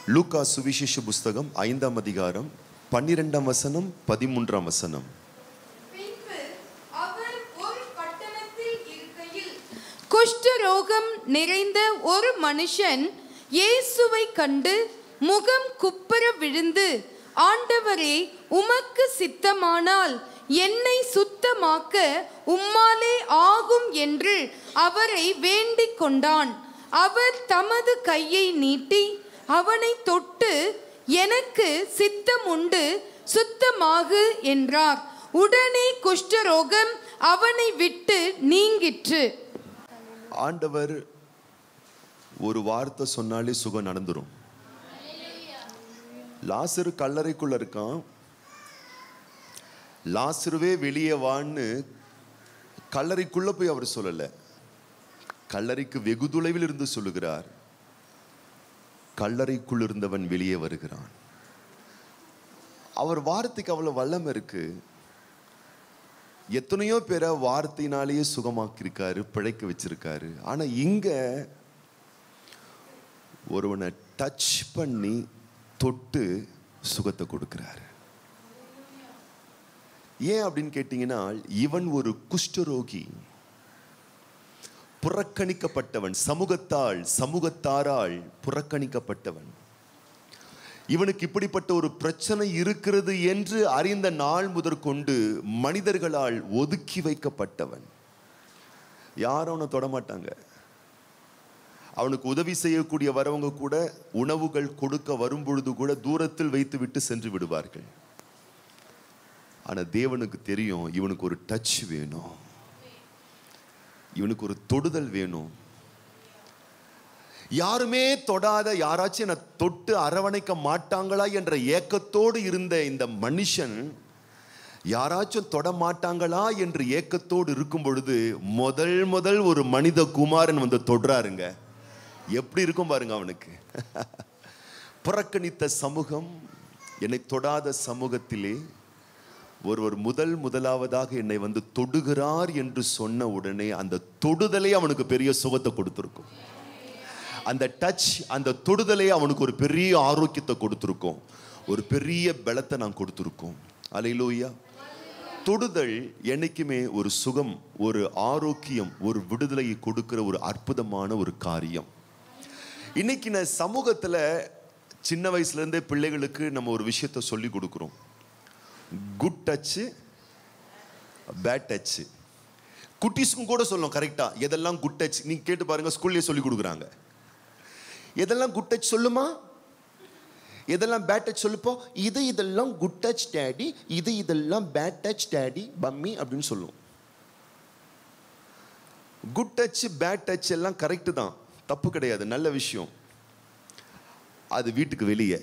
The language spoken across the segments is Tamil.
லூக்கா சுவிசேஷ புஸ்தகம் ஐந்தாம் அதிகாரம் பன்னிரெண்டாம் வசனம் பதிமூன்றாம் வசனம் பின்பு அவர் ஒரு பட்டணத்தில் இருக்கையில் குஷ்டரோகம் நிறைந்த ஒரு மனுஷன் இயேசுவை கண்டு முகம் குப்புற விழுந்து ஆண்டவரே உமக்கு சித்தமானால் என்னை சுத்தமாக்க உம்மாலே ஆகும் என்று அவரை வேண்டிக் கொண்டான் அவர் தமது கையை நீட்டி அவனை தொட்டு எனக்கு சித்தம் உண்டு சுத்தமாகு என்றார் உடனே குஷ்டரோகம் அவனை விட்டு நீங்கிற்று ஆண்டவர் ஒரு வார்த்தை சொன்னாலே சுகம் நடந்துரும் லாசரு கல்லறைக்குள்ள இருக்கான் லாசருவே வெளியே வான்னு கல்லறைக்குள்ள போய் அவர் சொல்லல கல்லறைக்கு வெகு தொலைவில் இருந்து சொல்லுகிறார் கல்லறைக்குள் இருந்தவன் வெளியே வருகிறான் அவர் வார்த்தைக்கு அவ்வளவு வல்லம் இருக்கு எத்தனையோ பேரை வார்த்தையினாலேயே சுகமாக்கியிருக்காரு பிழைக்க வச்சிருக்காரு ஆனா இங்க ஒருவனை டச் பண்ணி தொட்டு சுகத்தை கொடுக்கிறாரு ஏன் அப்படின்னு கேட்டீங்கன்னா இவன் ஒரு குஷ்டரோகி புறக்கணிக்கப்பட்டவன் சமூகத்தால் சமூகத்தாரால் புறக்கணிக்கப்பட்டவன் இவனுக்கு இப்படிப்பட்ட ஒரு பிரச்சனை இருக்கிறது என்று அறிந்த நாள் முதற்கொண்டு மனிதர்களால் ஒதுக்கி வைக்கப்பட்டவன் யாரும் அவனை தொடமாட்டாங்க அவனுக்கு உதவி செய்யக்கூடிய வரவங்க கூட உணவுகள் கொடுக்க வரும் பொழுது கூட தூரத்தில் வைத்து விட்டு சென்று விடுவார்கள் ஆனா தேவனுக்கு தெரியும் இவனுக்கு ஒரு டச் வேணும் இவனுக்கு ஒரு தொடுதல் வேணும் யாருமே தொடாத யாராச்சும் என்னை தொட்டு அரவணைக்க மாட்டாங்களா என்ற ஏக்கத்தோடு இருந்த இந்த மனுஷன் யாராச்சும் தொட மாட்டாங்களா என்று ஏக்கத்தோடு இருக்கும் பொழுது முதல் முதல் ஒரு மனித குமாரன் வந்து தொடுறாருங்க எப்படி இருக்கும் பாருங்க அவனுக்கு புறக்கணித்த சமூகம் என்னை தொடாத சமூகத்திலே ஒருவர் முதல் முதலாவதாக என்னை வந்து தொடுகிறார் என்று சொன்ன உடனே அந்த தொடுதலே அவனுக்கு பெரிய சுகத்தை கொடுத்துருக்கும் அந்த டச் அந்த தொடுதலே அவனுக்கு ஒரு பெரிய ஆரோக்கியத்தை கொடுத்துருக்கும் ஒரு பெரிய பலத்தை நான் கொடுத்துருக்கோம் அலையிலோயா தொடுதல் என்னைக்குமே ஒரு சுகம் ஒரு ஆரோக்கியம் ஒரு விடுதலையை கொடுக்கிற ஒரு அற்புதமான ஒரு காரியம் இன்னைக்கு நான் சமூகத்துல சின்ன வயசுல இருந்தே பிள்ளைகளுக்கு நம்ம ஒரு விஷயத்தை சொல்லி கொடுக்குறோம் குட் டச்சு பேட் டச்சு குட்டீஸ்க்கும் கூட சொல்லணும் கரெக்டா எதெல்லாம் குட் டச் நீங்க கேட்டு பாருங்க ஸ்கூல்லேயே சொல்லி கொடுக்குறாங்க எதெல்லாம் குட் டச் சொல்லுமா எதெல்லாம் பேட் டச் சொல்லுப்போ இது இதெல்லாம் குட் டச் டேடி இது இதெல்லாம் பேட் டச் டேடி பம்மி அப்படின்னு சொல்லுவோம் குட் டச் பேட் டச் எல்லாம் கரெக்டு தான் தப்பு கிடையாது நல்ல விஷயம் அது வீட்டுக்கு வெளியே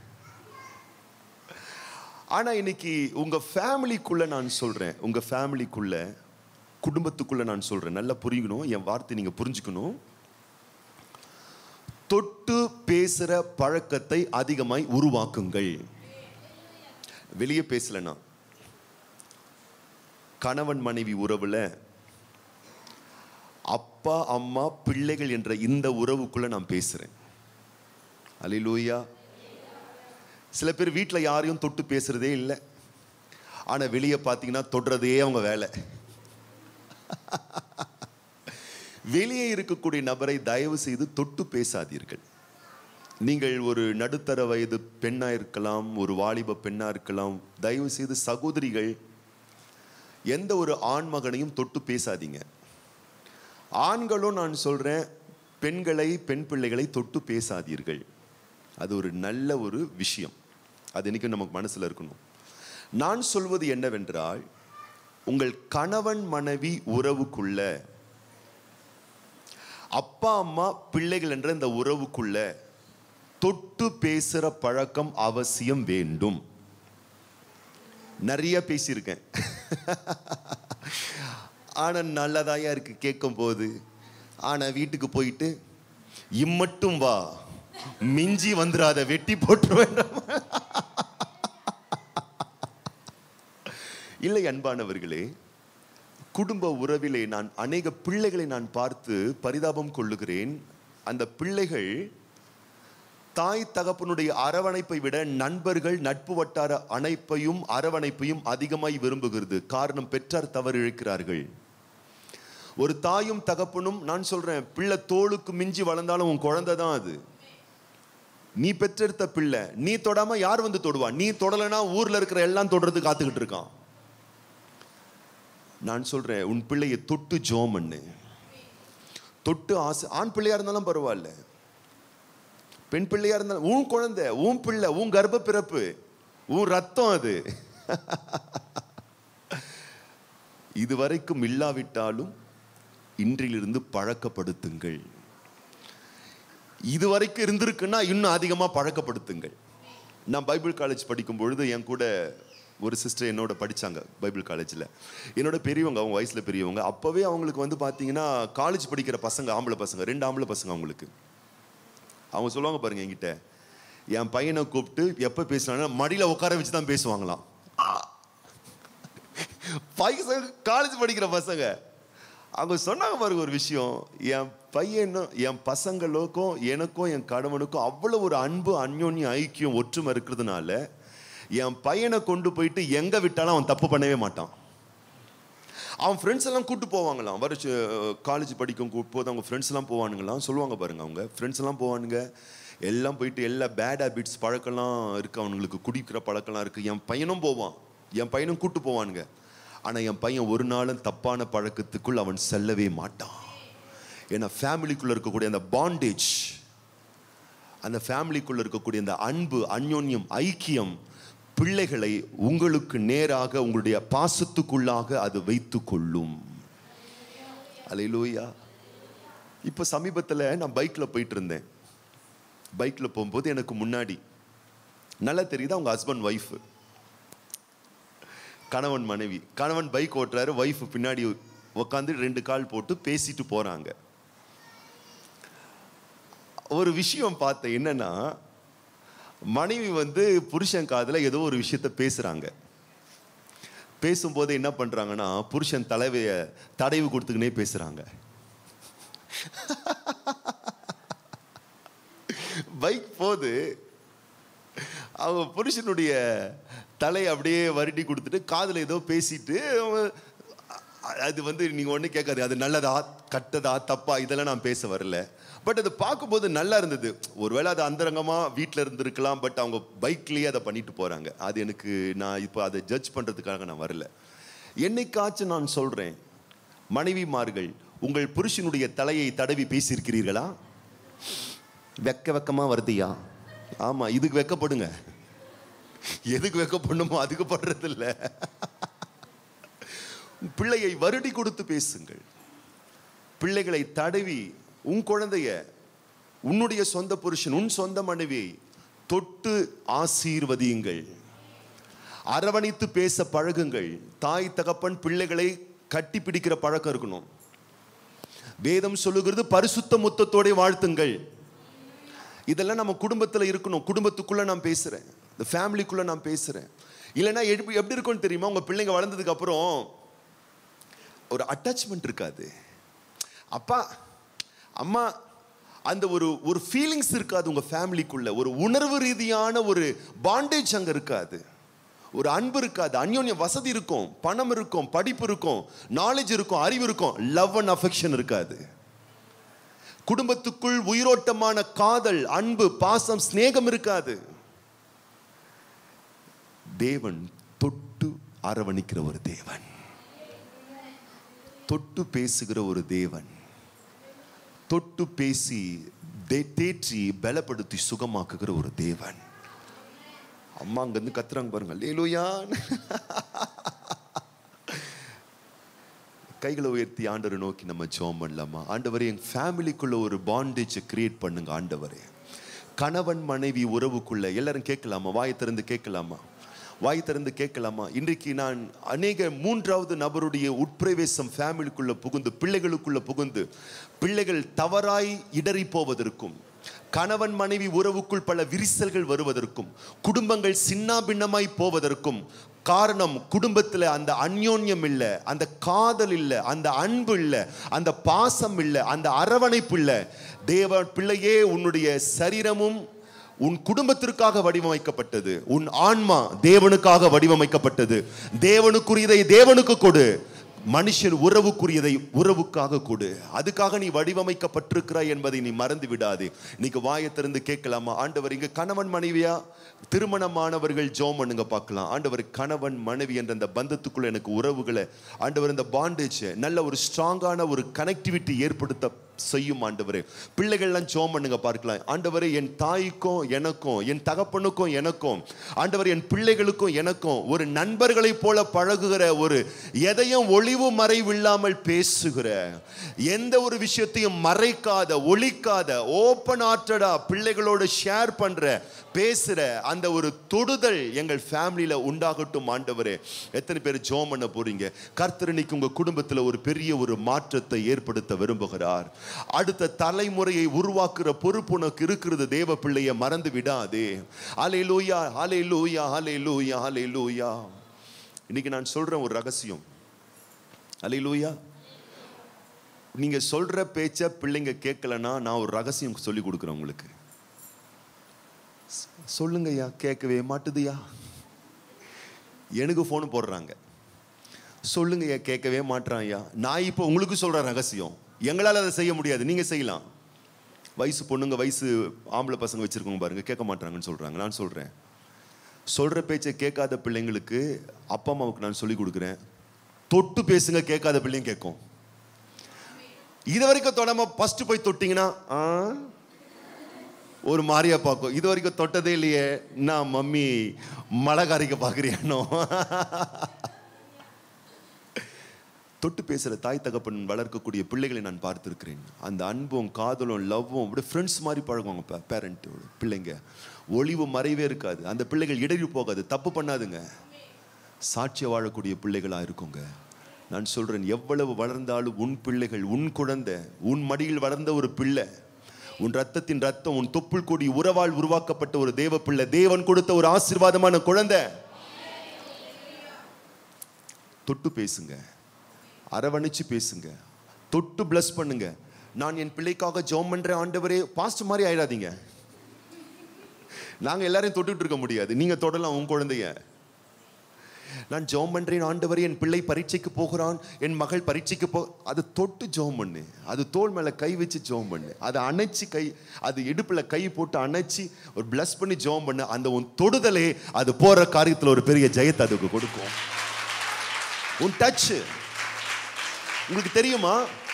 ஆனா இன்னைக்கு உங்க ஃபேமிலிக்குள்ள நான் சொல்றேன் உங்க ஃபேமிலிக்குள்ள குடும்பத்துக்குள்ள நான் சொல்றேன் நல்லா புரிஞ்சுக்கணும் என் வார்த்தை நீங்க புரிஞ்சுக்கணும் தொட்டு பேசுற பழக்கத்தை அதிகமாய் உருவாக்குங்கள் வெளியே பேசலனா கணவன் மனைவி உறவுல அப்பா அம்மா பிள்ளைகள் என்ற இந்த உறவுக்குள்ள நான் பேசுறேன் அலிலூயா சில பேர் வீட்டில் யாரையும் தொட்டு பேசுறதே இல்லை ஆனால் வெளியே பார்த்தீங்கன்னா தொடுறதே அவங்க வேலை வெளியே இருக்கக்கூடிய நபரை தயவு செய்து தொட்டு பேசாதீர்கள் நீங்கள் ஒரு நடுத்தர வயது பெண்ணா இருக்கலாம் ஒரு வாலிப பெண்ணா இருக்கலாம் தயவு செய்து சகோதரிகள் எந்த ஒரு ஆண் மகனையும் தொட்டு பேசாதீங்க ஆண்களும் நான் சொல்றேன் பெண்களை பெண் பிள்ளைகளை தொட்டு பேசாதீர்கள் அது ஒரு நல்ல ஒரு விஷயம் அது இன்னைக்கும் நமக்கு மனசுல இருக்கணும் நான் சொல்வது என்னவென்றால் உங்கள் கணவன் மனைவி உறவுக்குள்ள அப்பா அம்மா பிள்ளைகள் என்ற இந்த உறவுக்குள்ள தொட்டு பேசுற பழக்கம் அவசியம் வேண்டும் நிறைய பேசியிருக்கேன் ஆனா நல்லதாயா இருக்கு கேட்கும் போது ஆனா வீட்டுக்கு போயிட்டு இம்மட்டும் வா மிஞ்சி வந்துடாத வெட்டி போட்டுருவேன் இல்லை அன்பானவர்களே குடும்ப உறவிலே நான் அநேக பிள்ளைகளை நான் பார்த்து பரிதாபம் கொள்ளுகிறேன் அந்த பிள்ளைகள் தாய் தகப்பனுடைய அரவணைப்பை விட நண்பர்கள் நட்பு வட்டார அணைப்பையும் அரவணைப்பையும் அதிகமாய் விரும்புகிறது காரணம் பெற்றார் தவறு இழைக்கிறார்கள் ஒரு தாயும் தகப்பனும் நான் சொல்றேன் பிள்ளை தோளுக்கு மிஞ்சி வளர்ந்தாலும் உன் குழந்தை தான் அது நீ பெற்றெடுத்த பிள்ளை நீ தொடாம யார் வந்து தொடுவா நீ தொடலைன்னா ஊர்ல இருக்கிற எல்லாம் தொடர்ந்து காத்துக்கிட்டு இருக்கான் நான் சொல்றேன் உன் பிள்ளையை தொட்டு ஜோம் பண்ணு தொட்டு ஆசை ஆண் பிள்ளையா இருந்தாலும் பரவாயில்ல பெண் பிள்ளையா இருந்தாலும் உன் குழந்தை உன் பிள்ளை உன் கர்ப்ப பிறப்பு உன் ரத்தம் அது இதுவரைக்கும் இல்லாவிட்டாலும் இன்றிலிருந்து பழக்கப்படுத்துங்கள் இதுவரைக்கும் இருந்திருக்குன்னா இன்னும் அதிகமா பழக்கப்படுத்துங்கள் நான் பைபிள் காலேஜ் படிக்கும் பொழுது என் கூட ஒரு சிஸ்டர் என்னோட படிச்சாங்க பைபிள் காலேஜில் என்னோட பெரியவங்க அவங்க வயசுல பெரியவங்க அப்பவே அவங்களுக்கு வந்து பார்த்தீங்கன்னா காலேஜ் படிக்கிற பசங்க ஆம்பளை பசங்க ரெண்டு ஆம்பளை பசங்க அவங்களுக்கு அவங்க சொல்லுவாங்க பாருங்க என்கிட்ட என் பையனை கூப்பிட்டு எப்போ பேசினாங்கன்னா மடியில் உட்கார வச்சு தான் பேசுவாங்களாம் பைசா காலேஜ் படிக்கிற பசங்க அவங்க சொன்னாங்க பாருங்க ஒரு விஷயம் என் பையனும் என் பசங்களுக்கும் எனக்கும் என் கணவனுக்கும் அவ்வளோ ஒரு அன்பு அந்யோன்யம் ஐக்கியம் ஒற்றுமை இருக்கிறதுனால என் பையனை கொண்டு போயிட்டு எங்க விட்டாலும் அவன் தப்பு பண்ணவே மாட்டான் அவன் ஃப்ரெண்ட்ஸ் எல்லாம் கூட்டு போவாங்களாம் வருஷ காலேஜ் படிக்கும் கூ- போது அவங்க ஃப்ரெண்ட்ஸ் எல்லாம் போவானுங்களாம் சொல்லுவாங்க பாருங்க அவங்க ஃப்ரெண்ட்ஸ் எல்லாம் போவானுங்க எல்லாம் போயிட்டு எல்லா பேட் ஹேபிட்ஸ் பழக்கம்லாம் இருக்கு அவனுங்களுக்கு குடிக்கிற பழக்கம்லாம் இருக்கு என் பையனும் போவான் என் பையனும் கூட்டு போவானுங்க ஆனா என் பையன் ஒரு நாளும் தப்பான பழக்கத்துக்குள் அவன் செல்லவே மாட்டான் ஏன்னா ஃபேமிலிக்குள்ள இருக்கக்கூடிய அந்த பாண்டேஜ் அந்த ஃபேமிலிக்குள்ள இருக்கக்கூடிய அந்த அன்பு அந்யோன்யம் ஐக்கியம் பிள்ளைகளை உங்களுக்கு நேராக உங்களுடைய பாசத்துக்குள்ளாக அது வைத்து கொள்ளும் அலையிலூயா இப்போ சமீபத்தில் நான் பைக்கில் போயிட்டு இருந்தேன் பைக்கில் போகும்போது எனக்கு முன்னாடி நல்லா தெரியுது அவங்க ஹஸ்பண்ட் ஒய்ஃப் கணவன் மனைவி கணவன் பைக் ஓட்டுறாரு ஒய்ஃப் பின்னாடி உட்காந்து ரெண்டு கால் போட்டு பேசிட்டு போறாங்க ஒரு விஷயம் பார்த்தேன் என்னன்னா மனைவி வந்து புருஷன் காதுல ஏதோ ஒரு விஷயத்த பேசுறாங்க பேசும்போது என்ன பண்றாங்கன்னா புருஷன் தலைவைய தடவி கொடுத்துக்கினே பேசுறாங்க பைக் போது அவங்க புருஷனுடைய தலையை அப்படியே வருடி கொடுத்துட்டு காதுல ஏதோ பேசிட்டு அவன் அது வந்து நீங்க ஒண்ணு கேட்காது அது நல்லதா கட்டதா தப்பா இதெல்லாம் நான் பேச வரல பட் அது பார்க்கும்போது நல்லா இருந்தது ஒருவேளை அது அந்தரங்கமா வீட்டில் இருந்திருக்கலாம் பட் அவங்க பைக்லயே அதை பண்ணிட்டு போறாங்க அது எனக்கு நான் இப்போ அதை ஜட்ஜ் பண்றதுக்காக நான் வரல என்னைக்காச்சும் நான் சொல்றேன் மனைவிமார்கள் உங்கள் புருஷனுடைய தலையை தடவி பேசியிருக்கிறீர்களா வெக்க வெக்கமா வருதியா ஆமா இதுக்கு வெக்கப்படுங்க எதுக்கு வெக்கப்படணுமோ அதுக்கு படுறது இல்ல பிள்ளையை வருடி கொடுத்து பேசுங்கள் பிள்ளைகளை தடவி உன் குழந்தைய உன்னுடைய சொந்த புருஷன் உன் சொந்த மனைவியை தொட்டு ஆசீர்வதியுங்கள் அரவணைத்து பேச பழகுங்கள் தாய் தகப்பன் பிள்ளைகளை கட்டி பிடிக்கிற பழக்கம் இருக்கணும் வேதம் சொல்லுகிறது பரிசுத்த முத்தத்தோட வாழ்த்துங்கள் இதெல்லாம் நம்ம குடும்பத்தில் இருக்கணும் குடும்பத்துக்குள்ள நான் பேசுறேன் இந்த ஃபேமிலிக்குள்ள நான் பேசுறேன் இல்லைன்னா எப்படி எப்படி இருக்கும்னு தெரியுமா உங்க பிள்ளைங்க வளர்ந்ததுக்கு அப்புறம் ஒரு அட்டாச்மெண்ட் இருக்காது அப்பா அம்மா அந்த ஒரு ஒரு ஃபீலிங்ஸ் இருக்காது உங்க ஃபேமிலிக்குள்ள ஒரு உணர்வு ரீதியான ஒரு பாண்டேஜ் அங்க இருக்காது ஒரு அன்பு இருக்காது அந்யோன்ய வசதி இருக்கும் பணம் இருக்கும் படிப்பு இருக்கும் நாலேஜ் இருக்கும் அறிவு இருக்கும் லவ் அண்ட் அஃபெக்ஷன் இருக்காது குடும்பத்துக்குள் உயிரோட்டமான காதல் அன்பு பாசம் சிநேகம் இருக்காது தேவன் தொட்டு அரவணிக்கிற ஒரு தேவன் தொட்டு பேசுகிற ஒரு தேவன் தொட்டு பேசி தே- தேற்றி பலப்படுத்தி சுகமாக்குகிற ஒரு தேவன் அம்மா அங்கிருந்து கத்துறாங்க பாருங்க லேலுயா கைகளை உயர்த்தி ஆண்டவரை நோக்கி நம்ம ஜெபம் பண்ணலாமா ஆண்டவரே என் ஃபேமிலிக்குள்ள ஒரு பாண்டேஜை கிரியேட் பண்ணுங்க ஆண்டவரே கணவன் மனைவி உறவுக்குள்ள எல்லாரும் கேட்கலாமா வாய் திறந்து கேட்கலாமா வாய் திறந்து கேட்கலாமா இன்றைக்கு நான் அநேக மூன்றாவது நபருடைய உட்பிரவேசம் ஃபேமிலிக்குள்ள புகுந்து பிள்ளைகளுக்குள்ள புகுந்து பிள்ளைகள் தவறாய் இடறி போவதற்கும் கணவன் மனைவி உறவுக்குள் பல விரிசல்கள் வருவதற்கும் குடும்பங்கள் சின்னாபின்னமாய் போவதற்கும் காரணம் குடும்பத்தில் அந்த அந்யோன்யம் இல்லை அந்த காதல் இல்லை அந்த அன்பு இல்லை அந்த பாசம் இல்லை அந்த அரவணைப்பு இல்லை தேவ பிள்ளையே உன்னுடைய சரீரமும் உன் குடும்பத்திற்காக வடிவமைக்கப்பட்டது உன் ஆன்மா தேவனுக்காக வடிவமைக்கப்பட்டது தேவனுக்குரியதை தேவனுக்கு கொடு மனுஷன் உறவுக்குரியதை உறவுக்காக கொடு அதுக்காக நீ வடிவமைக்கப்பட்டிருக்கிறாய் என்பதை நீ மறந்து விடாதே இன்னைக்கு வாயை திறந்து கேட்கலாமா ஆண்டவர் இங்க கணவன் மனைவியா திருமணமானவர்கள் ஜோம் பண்ணுங்க பார்க்கலாம் ஆண்டவர் கணவன் மனைவி என்ற அந்த பந்தத்துக்குள்ள எனக்கு உறவுகளை ஆண்டவர் இந்த பாண்டேஜ் நல்ல ஒரு ஸ்ட்ராங்கான ஒரு கனெக்டிவிட்டி ஏற்படுத்த செய்யும் ஆண்டவரே பிள்ளைகள்லாம் ஜோம் பண்ணுங்க பார்க்கலாம் ஆண்டவரே என் தாய்க்கும் எனக்கும் என் தகப்பனுக்கும் எனக்கும் ஆண்டவர் என் பிள்ளைகளுக்கும் எனக்கும் ஒரு நண்பர்களைப் போல பழகுகிற ஒரு எதையும் ஒளிவு மறைவில்லாமல் பேசுகிற எந்த ஒரு விஷயத்தையும் மறைக்காத ஒழிக்காத ஓப்பன் ஆர்டடா பிள்ளைகளோடு ஷேர் பண்ற பேசுற அந்த ஒரு தொடுதல் எங்கள் ஃபேமிலியில உண்டாகட்டும் ஆண்டவரே எத்தனை பேர் ஜோம் பண்ண போறீங்க கர்த்தர் இன்னைக்கு உங்க குடும்பத்துல ஒரு பெரிய ஒரு மாற்றத்தை ஏற்படுத்த விரும்புகிறார் அடுத்த தலைமுறையை உருவாக்குற பொறுப்பு உனக்கு இருக்கிறது தேவ பிள்ளைய மறந்து விடாதே அலை லூயா அலை லூயா அலை லூயா அலை லூயா இன்னைக்கு நான் சொல்றேன் ஒரு ரகசியம் அலை லூயா நீங்க சொல்ற பேச்ச பிள்ளைங்க கேட்கலன்னா நான் ஒரு ரகசியம் சொல்லி கொடுக்குறேன் உங்களுக்கு சொல்லுங்கய்யா கேட்கவே மாட்டுதுயா எனக்கு ஃபோன் போடுறாங்க சொல்லுங்கய்யா கேட்கவே மாட்றான் ஐயா நான் இப்போ உங்களுக்கு சொல்ற ரகசியம் எங்களால் அதை செய்ய முடியாது நீங்க செய்யலாம் வயசு பொண்ணுங்க வயசு ஆம்பளை பசங்க வச்சிருக்கோங்க பாருங்க கேட்க மாட்டாங்கன்னு சொல்றாங்க நான் சொல்றேன் சொல்ற பேச்சை கேட்காத பிள்ளைங்களுக்கு அப்பா அம்மாவுக்கு நான் சொல்லி கொடுக்குறேன் தொட்டு பேசுங்க கேட்காத பிள்ளைங்க கேட்கும் இது வரைக்கும் தொடாம ஃபர்ஸ்ட் போய் தொட்டிங்கன்னா ஆ ஒரு மாதிரியா பார்க்கும் இது வரைக்கும் தொட்டதே இல்லையே நான் மம்மி மழை காரிக்க பார்க்குறியானோ தொட்டு பேசுகிற தாய் தகப்பன் வளர்க்கக்கூடிய பிள்ளைகளை நான் பார்த்துருக்கிறேன் அந்த அன்பும் காதலும் லவ்வும் அப்படியே ஃப்ரெண்ட்ஸ் மாதிரி பழகுவாங்க பேரண்ட்டோட பிள்ளைங்க ஒளிவு மறைவே இருக்காது அந்த பிள்ளைகள் இடறி போகாது தப்பு பண்ணாதுங்க சாட்சிய வாழக்கூடிய பிள்ளைகளாக இருக்குங்க நான் சொல்றேன் எவ்வளவு வளர்ந்தாலும் உன் பிள்ளைகள் உன் குழந்தை உன் மடியில் வளர்ந்த ஒரு பிள்ளை உன் ரத்தத்தின் ரத்தம் உன் தொப்புள் கொடி உறவால் உருவாக்கப்பட்ட ஒரு தேவ பிள்ளை தேவன் கொடுத்த ஒரு ஆசீர்வாதமான குழந்தை தொட்டு பேசுங்க அரவணைச்சு பேசுங்க தொட்டு பிளஸ் பண்ணுங்க நான் என் பிள்ளைக்காக ஜெபம் பண்றேன் ஆண்டவரே பாஸ்ட் மாதிரி ஆயிடாதீங்க நாங்க எல்லாரையும் தொட்டுட்டு இருக்க முடியாது நீங்க தொடலாம் உன் குழந்தைய நான் ஜெபம் பண்றேன் ஆண்டவரே என் பிள்ளை பரீட்சைக்கு போகிறான் என் மகள் பரீட்சைக்கு போ அது தொட்டு ஜெபம் பண்ணு அது தோல் மேல கை வச்சு ஜெபம் பண்ணு அதை அணைச்சி கை அது இடுப்புல கை போட்டு அணைச்சி ஒரு பிளஸ் பண்ணி ஜெபம் பண்ணு அந்த உன் தொடுதலே அது போற காரியத்துல ஒரு பெரிய ஜெயத்தை அதுக்கு கொடுக்கும் உன் டச் உங்களுக்கு தெரியுமா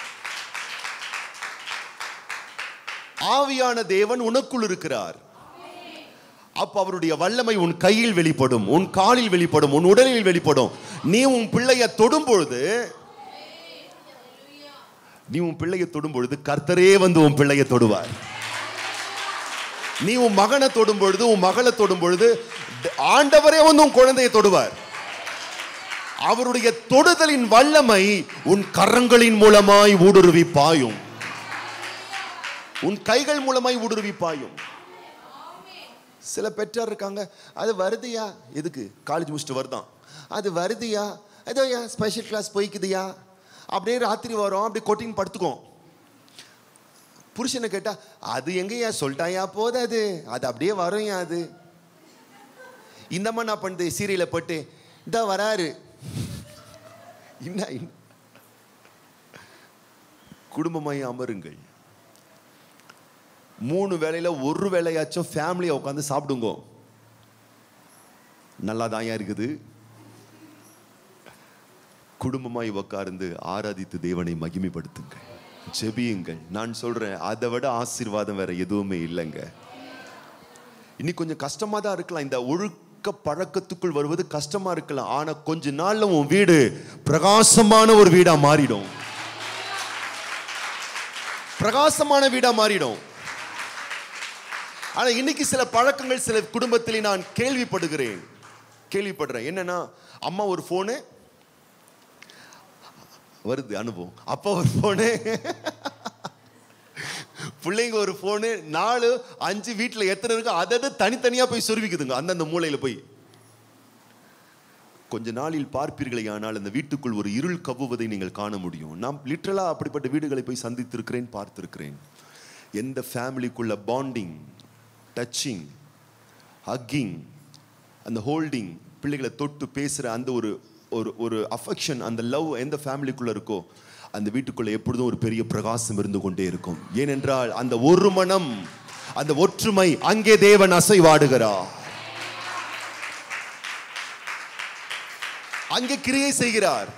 ஆவியான தேவன் உனக்குள் இருக்கிறார் அப்ப அவருடைய வல்லமை உன் கையில் வெளிப்படும் உன் காலில் வெளிப்படும் உன் உடலில் வெளிப்படும் நீ உன் பிள்ளைய தொடும் பொழுது நீ உன் பிள்ளைய தொடும் பொழுது கர்த்தரே வந்து உன் பிள்ளைய தொடுவார் நீ உன் மகனை தொடும் பொழுது உன் மகளை தொடும் பொழுது ஆண்டவரே வந்து உன் குழந்தையை தொடுவார் அவருடைய தொடுதலின் வல்லமை உன் கரங்களின் மூலமாய் ஊடுருவி பாயும் உன் கைகள் மூலமாய் ஊடுருவி பாயும் சில பெற்றார் இருக்காங்க அது வருதுயா எதுக்கு காலேஜ் முடிச்சுட்டு வருதான் அது வருதுயா ஏதோயா ஸ்பெஷல் கிளாஸ் போய்க்குதுயா அப்படியே ராத்திரி வரும் அப்படியே கொட்டின்னு படுத்துக்கும் புருஷனை கேட்டா அது எங்கயா சொல்லிட்டாயா போது அது அது அப்படியே வரும்யா அது இந்தம்மா நான் பண்ணுது சீரியலை போட்டு இந்த வராரு என்ன என்ன? குடும்பமாய் அமருங்கள் மூணு வேளையில ஒரு வேளையாச்சும் ஃபேமிலியை உட்காந்து சாப்பிடுங்க நல்லா இருக்குது குடும்பமாய் உட்கார்ந்து ஆராதித்து தேவனை மகிமைப்படுத்துங்கள் ஜெபியுங்கள் நான் சொல்றேன் அதை விட ஆசீர்வாதம் வேற எதுவுமே இல்லைங்க இனி கொஞ்சம் கஷ்டமா தான் இருக்கலாம் இந்த ஒழுக்க பழக்கத்துக்குள் வருவது கஷ்டமா இருக்கலாம் ஆனா கொஞ்ச நாள்ல உன் வீடு பிரகாசமான ஒரு வீடா மாறிடும் பிரகாசமான வீடா மாறிடும் ஆனா இன்னைக்கு சில பழக்கங்கள் சில குடும்பத்திலே நான் கேள்விப்படுகிறேன் கேள்விப்படுறேன் என்னன்னா அம்மா ஒரு போனு வருது அனுபவம் அப்பா ஒரு போனு பிள்ளைங்க ஒரு போனு நாலு அஞ்சு வீட்டுல எத்தனை இருக்கோ அதை தனித்தனியா போய் சொருவிக்குதுங்க அந்தந்த மூலையில போய் கொஞ்ச நாளில் பார்ப்பீர்களே ஆனால் அந்த வீட்டுக்குள் ஒரு இருள் கவ்வுவதை நீங்கள் காண முடியும் நான் லிட்ரலா அப்படிப்பட்ட வீடுகளை போய் சந்தித்திருக்கிறேன் பார்த்திருக்கிறேன் எந்த ஃபேமிலிக்குள்ள பாண்டிங் டச்சிங் ஹக்கிங் அந்த ஹோல்டிங் பிள்ளைகளை தொட்டு பேசுகிற அந்த ஒரு ஒரு ஒரு அஃபெக்ஷன் அந்த லவ் எந்த ஃபேமிலிக்குள்ளே இருக்கோ அந்த வீட்டுக்குள்ளே எப்பொழுதும் ஒரு பெரிய பிரகாசம் இருந்து கொண்டே இருக்கும் ஏனென்றால் அந்த ஒரு மனம் அந்த ஒற்றுமை அங்கே தேவன் அசைவாடுகிறார் அங்கே கிரியை செய்கிறார்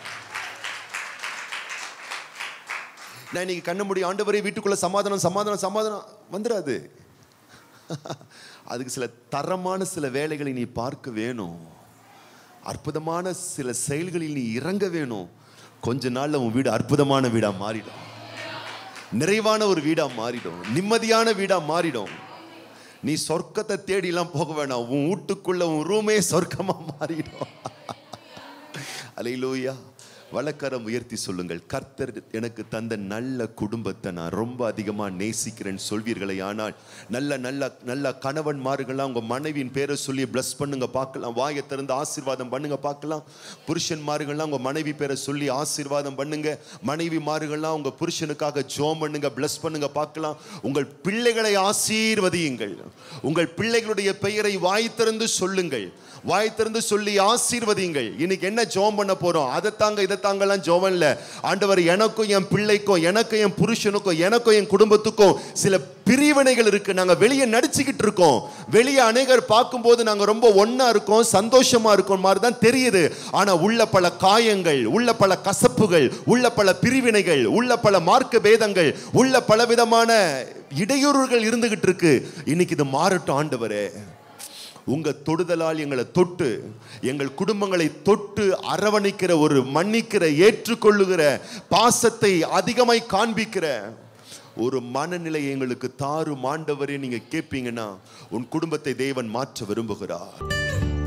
நான் இன்னைக்கு கண்ண முடியும் ஆண்டவரே வீட்டுக்குள்ள சமாதானம் சமாதானம் சமாதானம் வந்துடாது அதுக்கு சில தரமான சில வேலைகளை நீ பார்க்க வேணும் அற்புதமான சில செயல்களில் நீ இறங்க வேணும் கொஞ்ச நாள்ல உன் வீடு அற்புதமான வீடா மாறிடும் நிறைவான ஒரு வீடா மாறிடும் நிம்மதியான வீடா மாறிடும் நீ சொர்க்கத்தை தேடிலாம் போக வேணாம் உன் வீட்டுக்குள்ள உன் ரூமே சொர்க்கமா மாறிடும் அலையிலூயா வழக்கரம் உயர்த்தி சொல்லுங்கள் கர்த்தர் எனக்கு தந்த நல்ல குடும்பத்தை நான் ரொம்ப அதிகமாக நேசிக்கிறேன் சொல்வீர்களே ஆனால் நல்ல நல்ல நல்ல கணவன்மார்கள்லாம் உங்கள் மனைவியின் பேரை சொல்லி ப்ளஸ் பண்ணுங்க பார்க்கலாம் வாயை திறந்து ஆசீர்வாதம் பண்ணுங்க பார்க்கலாம் புருஷன்மார்கள்லாம் உங்கள் மனைவி பேரை சொல்லி ஆசீர்வாதம் பண்ணுங்க மனைவிமார்கள்லாம் உங்கள் புருஷனுக்காக ஜோம் பண்ணுங்க ப்ளஸ் பண்ணுங்க பார்க்கலாம் உங்கள் பிள்ளைகளை ஆசீர்வதியுங்கள் உங்கள் பிள்ளைகளுடைய பெயரை வாய் திறந்து சொல்லுங்கள் வாய் திறந்து சொல்லி ஆசீர்வதியுங்கள் இன்னைக்கு என்ன ஜோம் பண்ண போறோம் அதை தாங்க இதை தாங்கலாம் ஜோம் இல்ல ஆண்டவர் எனக்கும் என் பிள்ளைக்கும் எனக்கும் என் புருஷனுக்கும் எனக்கும் என் குடும்பத்துக்கும் சில பிரிவினைகள் இருக்கு நாங்க வெளியே நடிச்சுக்கிட்டு இருக்கோம் வெளியே அநேகர் பார்க்கும்போது நாங்க ரொம்ப ஒண்ணா இருக்கோம் சந்தோஷமா இருக்கோம் மாதிரி தான் தெரியுது ஆனா உள்ள பல காயங்கள் உள்ள பல கசப்புகள் உள்ள பல பிரிவினைகள் உள்ள பல மார்க்க பேதங்கள் உள்ள பல விதமான இடையூறுகள் இருந்துகிட்டு இருக்கு இன்னைக்கு இது மாறட்டும் ஆண்டவரே உங்க தொடுதலால் எங்களை தொட்டு எங்கள் குடும்பங்களை தொட்டு அரவணைக்கிற ஒரு மன்னிக்கிற ஏற்றுக்கொள்ளுகிற பாசத்தை அதிகமாய் காண்பிக்கிற ஒரு மனநிலை எங்களுக்கு தாரும் ஆண்டவரே நீங்க கேட்பீங்கன்னா உன் குடும்பத்தை தேவன் மாற்ற விரும்புகிறார்